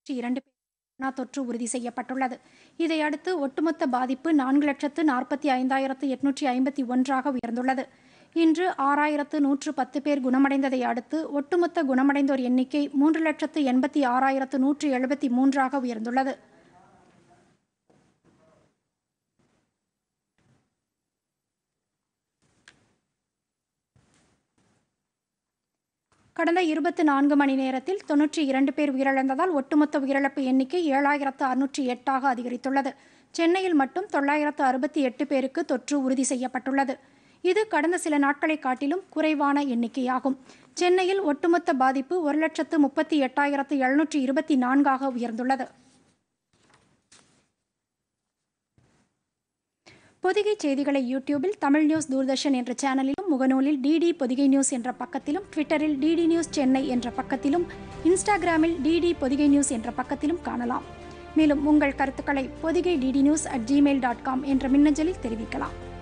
இரண்டு பேர் கொரோனா தொற்று உறுதி செய்யப்பட்டுள்ளது இதையடுத்து ஒட்டுமொத்த பாதிப்பு நான்கு லட்சத்து நாற்பத்தி ஐந்தாயிரத்து எட்நூற்றி ஐம்பத்தி ஒன்றாக உயர்ந்துள்ளது இன்று ஆறாயிரத்து நூற்று பத்து பேர் குணமடைந்ததை அடுத்து ஒட்டுமொத்த குணமடைந்தோர் எண்ணிக்கை மூன்று லட்சத்து எண்பத்தி ஆறாயிரத்து நூற்று எழுபத்தி மூன்றாக உயர்ந்துள்ளது கடந்த இருபத்தி நான்கு மணி நேரத்தில் தொன்னூற்றி இரண்டு பேர் உயிரிழந்ததால் ஒட்டுமொத்த உயிரிழப்பு எண்ணிக்கை ஏழாயிரத்து அறுநூற்றி எட்டாக அதிகரித்துள்ளது சென்னையில் மட்டும் தொள்ளாயிரத்து அறுபத்தி எட்டு பேருக்கு தொற்று உறுதி செய்யப்பட்டுள்ளது இது கடந்த சில நாட்களை காட்டிலும் குறைவான எண்ணிக்கையாகும் சென்னையில் ஒட்டுமொத்த பாதிப்பு ஒரு லட்சத்து முப்பத்தி எட்டாயிரத்து எழுநூற்றி இருபத்தி நான்காக உயர்ந்துள்ளது பொதிகை செய்திகளை யூடியூபில் தமிழ் நியூஸ் தூர்தர்ஷன் என்ற சேனலிலும் முகநூலில் டிடி பொதிகை நியூஸ் என்ற பக்கத்திலும் ட்விட்டரில் டிடி நியூஸ் சென்னை என்ற பக்கத்திலும் இன்ஸ்டாகிராமில் டிடி பொதிகை நியூஸ் என்ற பக்கத்திலும் காணலாம் மேலும் உங்கள் கருத்துக்களை Pothigai DD news at Gmail dot com என்ற மின்னஞ்சலில் தெரிவிக்கலாம்